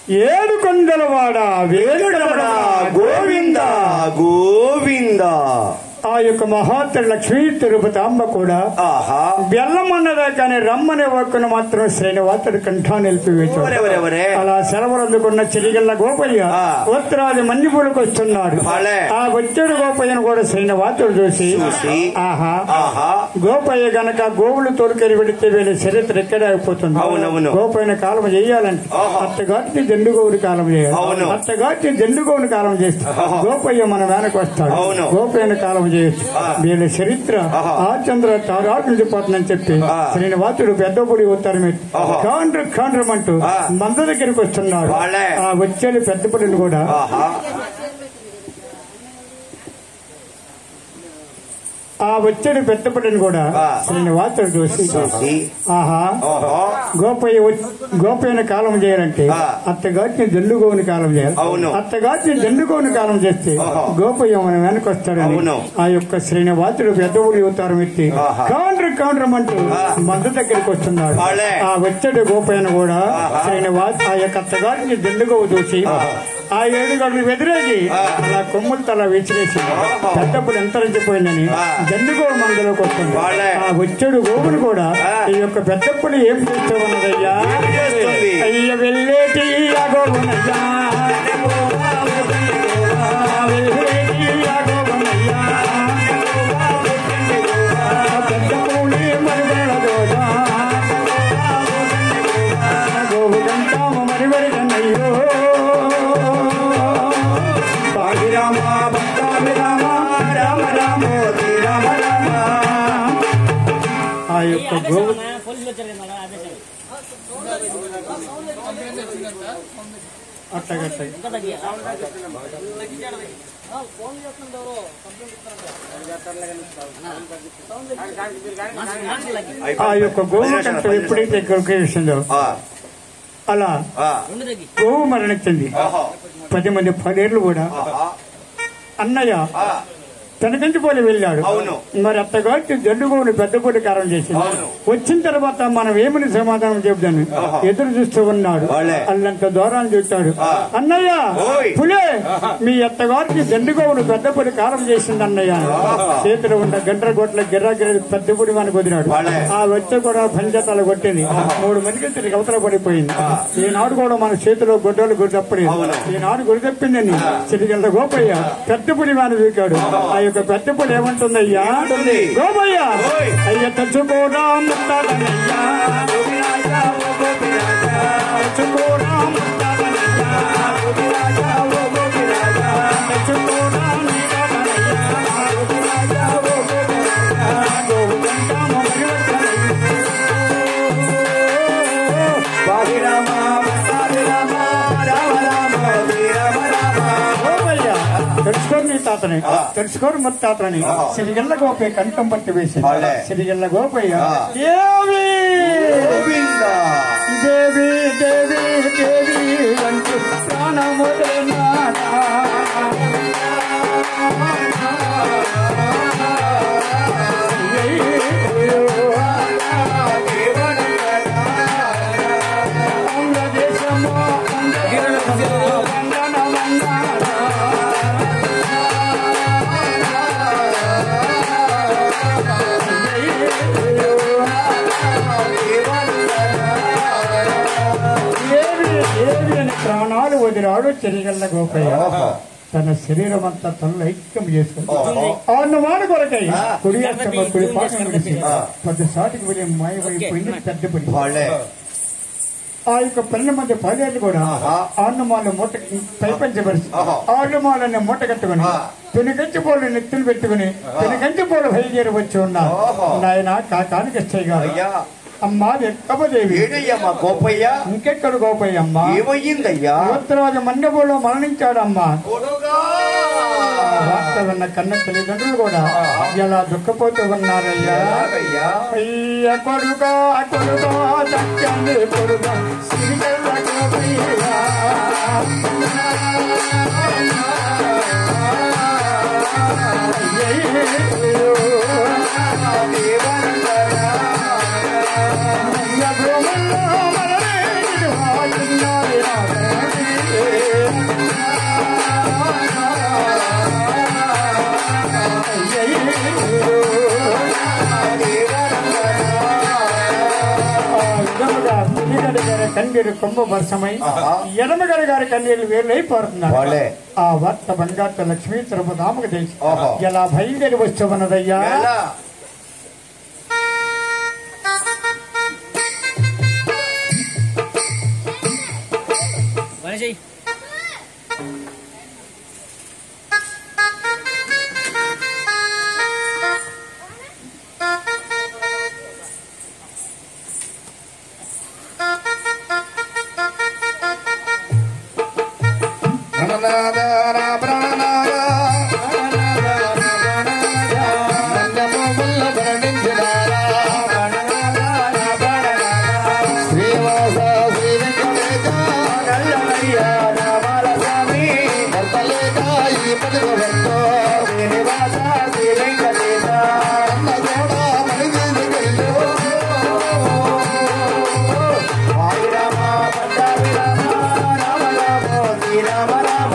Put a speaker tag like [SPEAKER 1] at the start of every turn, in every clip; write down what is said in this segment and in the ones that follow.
[SPEAKER 1] ఏడు కొండలవాడ వేడుకలవాడ
[SPEAKER 2] గోవింద గోవింద
[SPEAKER 1] ఆ యొక్క మహాత్ర లక్ష్మీ తిరుపతి అమ్మ కూడా
[SPEAKER 2] ఆహా
[SPEAKER 1] బెల్లమన్నదా కానీ రమ్మనే ఒక్కను మాత్రం శ్రీనివాసుడు కంఠా నిలిపివేశాడు
[SPEAKER 2] ఎవరెవరెవరే
[SPEAKER 1] అలా సెలవులందుకున్న చిరిగల్ల గోపయ్య
[SPEAKER 2] ఆ.
[SPEAKER 1] ఉత్తరాది మన్నిపూలకు వస్తున్నాడు
[SPEAKER 2] భలే.
[SPEAKER 1] ఆ వచ్చాడు గోపయ్యను కూడా శ్రీనివాసుడు చూసి
[SPEAKER 2] చూసి.
[SPEAKER 1] ఆహా
[SPEAKER 2] ఆహా
[SPEAKER 1] గోపయ్య గనక గోవులు తోలుకెళ్ళి పెడితే వీళ్ళ చరిత్ర ఎక్కడే అయిపోతుంది
[SPEAKER 2] అవునవును.
[SPEAKER 1] గోపయ్యన కాలం చేయాలంటే
[SPEAKER 2] ఆహా.
[SPEAKER 1] అత్తగారికి జెండుగోవుని కాలం చేయాలి
[SPEAKER 2] అవును.
[SPEAKER 1] అత్తగారికి జెండుగోవుని కాలం చేస్తే
[SPEAKER 2] ఆహా.
[SPEAKER 1] గోపయ్య మన వెనక వస్తాడు
[SPEAKER 2] అవును.
[SPEAKER 1] గోపయ్యన కాలం చేయొచ్చు
[SPEAKER 2] ఆ.
[SPEAKER 1] వీళ్ళ చరిత్ర
[SPEAKER 2] ఆహా.
[SPEAKER 1] ఆ చంద్ర తారాకులు చెప్పాలని చెప్పి
[SPEAKER 2] ఆ.
[SPEAKER 1] శ్రీనివాసుడు పెద్ద పొడి ఉత్తరం పెట్టి
[SPEAKER 2] ఆహా.
[SPEAKER 1] కాండ్రు కాండ్రమంటూ
[SPEAKER 2] ఆ.
[SPEAKER 1] మంద దగ్గరికి వస్తున్నాడు
[SPEAKER 2] వాళ్ళే.
[SPEAKER 1] ఆ వచ్చేది పెద్ద పొడిని కూడా
[SPEAKER 2] ఆహా
[SPEAKER 1] ఆ వచ్చేది పెద్ద పొడిని కూడా
[SPEAKER 2] ఆ.
[SPEAKER 1] శ్రీనివాసుడు చూసి
[SPEAKER 2] చూసి.
[SPEAKER 1] ఆహా
[SPEAKER 2] ఆహా
[SPEAKER 1] గోపయ్య వచ్చి- గోపయ్యన కాలం చేయాలంటే
[SPEAKER 2] ఆ.
[SPEAKER 1] అత్తగారిని జల్లుగోని కాలం చేయాలి
[SPEAKER 2] అవును.
[SPEAKER 1] అత్తగారిని జల్లుగోని కాలం చేస్తే
[SPEAKER 2] ఆహా.
[SPEAKER 1] గోపయ్య మన వెనక వస్తాడని
[SPEAKER 2] అవును.
[SPEAKER 1] ఆ యొక్క శ్రీనివాసుడు పెద్ద ఊరి అవతారం ఎత్తి
[SPEAKER 2] ఆహా.
[SPEAKER 1] కౌంటర్ కౌంటర్ అంటూ
[SPEAKER 2] ఆ.
[SPEAKER 1] మందు దగ్గరికి వస్తున్నాడు
[SPEAKER 2] వాళ్ళే.
[SPEAKER 1] ఆ వచ్చాడు గోపయ్యను కూడా
[SPEAKER 2] ఆహా.
[SPEAKER 1] శ్రీనివాస్ ఆ యొక్క అత్తగారిని జల్లుగోవు చూసి ఆ ఏడు గడులు వ్యతిరేకి
[SPEAKER 2] ఆ.
[SPEAKER 1] అలా కొమ్ములు తల విసిరేసి
[SPEAKER 2] ఆహా.
[SPEAKER 1] పెద్దప్పుడు ఎంతరించిపోయిందని
[SPEAKER 2] ఆ.
[SPEAKER 1] జల్లుగోవు మందులోకి వస్తుంది
[SPEAKER 2] వాళ్ళే.
[SPEAKER 1] ఆ వచ్చాడు గోవును కూడా
[SPEAKER 2] ఆ.
[SPEAKER 1] ఈ యొక్క పెద్దప్పుడు ఏం చేస్తూ ఉన్నదయ్యా
[SPEAKER 2] ఏం చేస్తుంది?
[SPEAKER 1] అయ్య వెళ్ళేటి అగోగునయ్యా వెళ్ళేటి అగోగునయ్యా. పెద్ద పూలి మరుగడదోడా. గోవు గంటామ మరివరిగనయ్యో. పాడి రామ భక్తామి రామ రామ రామోతి రామ రామ ఆ యొక్క గోవు
[SPEAKER 3] పోలీసులు వచ్చారు కదా ఆదేశాలు
[SPEAKER 1] అట్టగట్ట
[SPEAKER 3] ఇంకా తగ్గియా
[SPEAKER 1] ఆ యొక్క గోవు కంటే ఎప్పుడైతే గొరికేసిందో
[SPEAKER 2] ఆ,
[SPEAKER 1] అలా
[SPEAKER 2] ఆ,
[SPEAKER 3] రెండు తగ్గి
[SPEAKER 1] గోవు మరణించింది
[SPEAKER 2] ఆహా,
[SPEAKER 1] పది మంది పదేళ్లు కూడా
[SPEAKER 2] ఆహా,
[SPEAKER 1] అన్నయ్య
[SPEAKER 2] ఆ,
[SPEAKER 1] తనకంచిపోలి వెళ్ళాడు
[SPEAKER 2] అవును.
[SPEAKER 1] మరి అత్తగారికి జడ్డు గోవుని పెద్ద పొడి కారం చేసింది
[SPEAKER 2] అవును.
[SPEAKER 1] వచ్చిన తర్వాత మనం ఏమని సమాధానం చెబుతాను
[SPEAKER 2] ఆహా.
[SPEAKER 1] ఎదురు చూస్తూ ఉన్నాడు
[SPEAKER 2] వాళ్ళే.
[SPEAKER 1] అల్లంత దూరాన్ని చూస్తాడు
[SPEAKER 2] ఆ.
[SPEAKER 1] అన్నయ్య
[SPEAKER 2] ఓయ్.
[SPEAKER 1] పులే మీ అత్తగారికి జండు గోవును పెద్ద పొడి కారం చేసింది అన్నయ్య
[SPEAKER 2] ఆహా.
[SPEAKER 1] చేతిలో ఉన్న గంటల గొట్ల గిర్రా గిర్ర పెద్ద పొడి మనకు వదిలాడు
[SPEAKER 2] వాళ్ళే.
[SPEAKER 1] ఆ వచ్చే కూడా పంచతాలు కొట్టింది మూడు మందికి తిరిగి అవతల పడిపోయింది ఈనాడు కూడా మన చేతిలో గొడ్డలు గురితప్పలేదు
[SPEAKER 2] అవును.
[SPEAKER 1] ఈనాడు గురి తప్పిందని చిరిగల్ల గోపయ్య పెద్ద పులి వాని వీకాడు ఆ యొక్క పెద్ద పులి ఏమంటుందయ్యా
[SPEAKER 2] ఏమంటుంది?
[SPEAKER 1] గోపయ్య
[SPEAKER 2] ఓయ్.
[SPEAKER 1] అయ్య తెచ్చుకోరా ముట్టాలనయ్యా గోపిరాజా, ఓ గోపిరాజా, తెచ్చుకోరా ముట్టాలనయ్యా గోపిరాజా, ఓ గోపిరాజా, తెచ్చుకోరా ముట్టాలనయ్యా గోపిరాజా, ఓ గోపిరాజా, గోవు గంటమ్మ మరివచ్చనయ్యా.
[SPEAKER 2] వాహి రామ, వాహి రామ, రామ రామ, రామ రామ.
[SPEAKER 1] గోపయ్య, తెలుసుకోరు నీ తాతని
[SPEAKER 2] ఆ.
[SPEAKER 1] తెలుసుకోరు మొత్త తాతని
[SPEAKER 2] ఆ.
[SPEAKER 1] సిరిగల్ల గోపయ్య కంఠం పట్టి వేసి
[SPEAKER 2] వాళ్ళే.
[SPEAKER 1] సిరిగల్ల గోపయ్య
[SPEAKER 2] ఆ.
[SPEAKER 1] దేవి
[SPEAKER 2] గోవింద
[SPEAKER 1] దేవి దేవి దేవి అంటూ ప్రాణములనాడా. ఆంధ్రదేశము ఆంధ్రదేశము వందనమన్నాడా. ఏవి ఏవి అని ప్రాణాలు వదిలాడు చెరిగల్ల గోపయ్య
[SPEAKER 2] ఆహా.
[SPEAKER 1] తన శరీరం అంతా తనలో ఐక్యం చేసుకుంది
[SPEAKER 2] ఆహా.
[SPEAKER 1] అన్నమాన కొరకై
[SPEAKER 2] ఆ.
[SPEAKER 1] కుడి అచ్చమ్మ కుడి పాకం విడిచి
[SPEAKER 2] ఆ.
[SPEAKER 1] పది సాటికి వెళ్ళి మాయమైపోయింది పెద్ద పడి
[SPEAKER 2] వాళ్ళే
[SPEAKER 1] ఆ యొక్క పన్నెండు మంది పదేళ్ళు కూడా
[SPEAKER 2] ఆహా.
[SPEAKER 1] ఆన్నమాల మూట పైపంచబరిచి
[SPEAKER 2] ఆహా.
[SPEAKER 1] ఆన్నమాలని మూట కట్టుకుని
[SPEAKER 2] ఆ.
[SPEAKER 1] పెనుగంచి పోలు నెత్తులు పెట్టుకుని పెనుగంచి పోలు బయలుదేరి వచ్చి ఉన్నారు
[SPEAKER 2] ఆహా.
[SPEAKER 1] నాయన కాకానికి ఇస్తాయి గారు
[SPEAKER 2] అయ్యా
[SPEAKER 1] అమ్మా వెక్కపదేవి
[SPEAKER 2] ఏడయ్యా మా గోపయ్య
[SPEAKER 1] ఇంకెక్కడ గోపయ్య అమ్మా
[SPEAKER 2] ఏమయ్యిందయ్యా
[SPEAKER 1] ఉత్తరాది మండపంలో మరణించాడమ్మా
[SPEAKER 2] కొడుగా
[SPEAKER 1] వార్త విన్న కన్న తల్లిదండ్రులు కూడా ఎలా దుఃఖపోతూ ఉన్నారయ్యా
[SPEAKER 2] ఎలాగయ్యా
[SPEAKER 1] అయ్య కొడుకా కొడుకా సత్యాన్ని కొడుకా సిరిగల్ల గోపయ్యా. అయ్యయ్యో. అయ్య భూముల్లో మరణించిన వాడున్నాడు. నిజముగా పులిగడి గారి కన్నీరు కుంభవర్షమై
[SPEAKER 2] ఆహా.
[SPEAKER 1] ఎడమగడి గారి కన్నీరు వేలైపోతున్నారు
[SPEAKER 2] వాళ్ళే.
[SPEAKER 1] ఆ వార్త బంగారు లక్ష్మీ తిరుపతామకు తెలిసి
[SPEAKER 2] ఓహో.
[SPEAKER 1] ఎలా బయలుదేరి వచ్చున్నదయ్యా
[SPEAKER 2] ఎలా?
[SPEAKER 3] పని చెయ్యి
[SPEAKER 2] ప్రణనాదాన ప్రణనాద. నందమముల వర్ణించినారా. శ్రీవాస శ్రీ వెంకటేశ నల్లమయ్య రామాల స్వామి. భర్తలేక ఈ పలుకు భక్తో. శ్రీనివాస శ్రీ వెంకటేశ. అన్నగోడ మణిదేవి వెళ్ళు. వాయి రామ పట్టాభి రామ రామ రామ శ్రీరామ రామ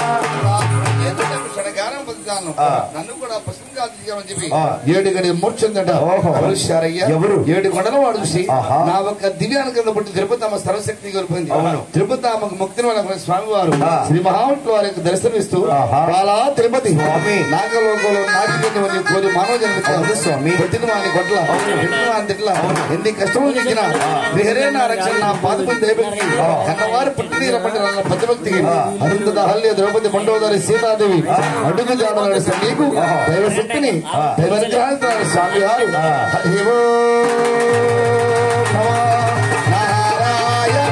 [SPEAKER 4] ఆ.
[SPEAKER 2] నన్ను కూడా పసుపుగా తీయమని చెప్పి
[SPEAKER 4] ఆ.
[SPEAKER 2] ఏడు గడి మూర్చుందట
[SPEAKER 4] ఓహో.
[SPEAKER 2] ఎవరు
[SPEAKER 4] ఎవరు?
[SPEAKER 2] ఏడు కొండలు వాడు చూసి
[SPEAKER 4] ఆహా.
[SPEAKER 2] నా ఒక దివ్యాన కింద పుట్టి తిరుపతమ్మ సర్వశక్తి కోల్పోయింది
[SPEAKER 4] అవును.
[SPEAKER 2] తిరుపతమ్మకు ముక్తిని వాళ్ళ స్వామి వారు
[SPEAKER 4] ఆ.
[SPEAKER 2] శ్రీ మహావిష్ణు వారికి దర్శనమిస్తూ
[SPEAKER 4] ఆహా.
[SPEAKER 2] బాలా తిరుపతి
[SPEAKER 4] స్వామి.
[SPEAKER 2] నాగలోకంలో నాగిపోయి కోరి మానవ
[SPEAKER 4] అవును స్వామి.
[SPEAKER 2] పెట్టిన వాని కొట్ల పెట్టిన వాని తిట్ల ఎన్ని కష్టములు తెచ్చినా విహరే నా రక్షణ నా పాదపతి దయభక్తి కన్నవారు పుట్టినీర పండిన నా పతిభక్తికి అరుంధత హల్య ద్రౌపది మండోదరి సీతాదేవి అడుగు జాడల నీకు దైవశక్తిని దైవనుగ్రహాన్ని స్వామి వారు హరి ఓం నమో నారాయణ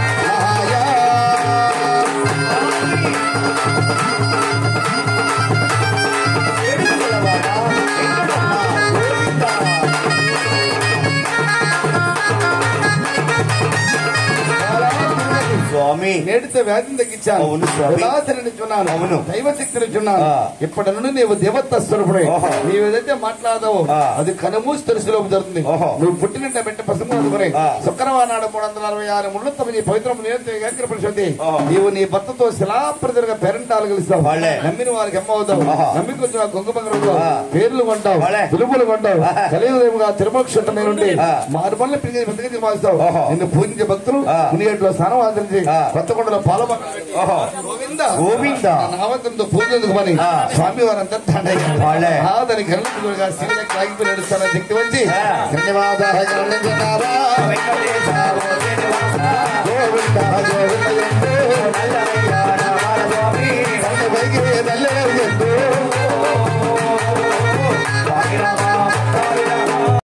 [SPEAKER 4] స్వామి
[SPEAKER 2] నేడితే వ్యాధిని తగ్గించాను
[SPEAKER 4] అవును స్వామి.
[SPEAKER 2] విలాసనిచ్చున్నాను
[SPEAKER 4] అవును.
[SPEAKER 2] దైవశక్తినిచ్చున్నాను
[SPEAKER 4] ఆ.
[SPEAKER 2] ఇప్పటి నుండి నీవు దేవత స్వరూపుడే
[SPEAKER 4] ఓహో.
[SPEAKER 2] నీవు ఏదైతే మాట్లాడదావో
[SPEAKER 4] ఆ.
[SPEAKER 2] అది కనుమూసి తెలుసులోకి జరుగుతుంది
[SPEAKER 4] ఓహో.
[SPEAKER 2] నువ్వు పుట్టినంట బిడ్డ పసుపు అందుకునే
[SPEAKER 4] ఆ.
[SPEAKER 2] శుక్రవారం నాడు మూడు వందల అరవై ఆరు ముళ్ళు తొమ్మిది పవిత్రం ఏకగ్ర పరిశుద్ధి
[SPEAKER 4] ఓహో.
[SPEAKER 2] నీవు నీ భర్తతో శిలాప్రతిగా పేరెంటాలు గెలుస్తావు
[SPEAKER 4] వాళ్ళే.
[SPEAKER 2] నమ్మిన వారికి అమ్మ అవుతావు
[SPEAKER 4] ఆహా.
[SPEAKER 2] నమ్మి కొంచెం కుంకుమంగళ అవుతావు
[SPEAKER 4] ఆ.
[SPEAKER 2] పేర్లు కొంటావు
[SPEAKER 4] వాళ్ళే.
[SPEAKER 2] పిలుపులు కొంటావు
[SPEAKER 4] ఆహా.
[SPEAKER 2] కలియుగదేవుగా తిరుమల క్షేత్రం నుండి
[SPEAKER 4] ఆ.
[SPEAKER 2] మారు పనుల పిలిచి పెద్దగా మారుస్తావు
[SPEAKER 4] ఓహో.
[SPEAKER 2] నిన్ను పూజించే భక్తులు
[SPEAKER 4] ఆ.
[SPEAKER 2] పుణ్యట్లో స్నానం ఆచరించి
[SPEAKER 4] ఆ.
[SPEAKER 2] కొత్తకొండలో పాల
[SPEAKER 4] ఓహో.
[SPEAKER 2] గోవింద
[SPEAKER 4] గోవింద.
[SPEAKER 2] నామంతంతో పూజెందుకు పని
[SPEAKER 4] ఆ.
[SPEAKER 2] స్వామి వారంతా
[SPEAKER 4] వాళ్ళే.
[SPEAKER 2] దాని కరుణగా శివునికి ఆగిపోయి నడుస్తాన శక్తి వచ్చి
[SPEAKER 4] ఆ.
[SPEAKER 2] ధన్యవాదాలు గమనించినారా?
[SPEAKER 4] వెంకటేశ ఓ శ్రీనివాస.
[SPEAKER 2] గోవింద గోవింద ఎందు
[SPEAKER 4] నల్లమయ్య రామాల స్వామి.
[SPEAKER 2] నన్ను పైకి నల్లే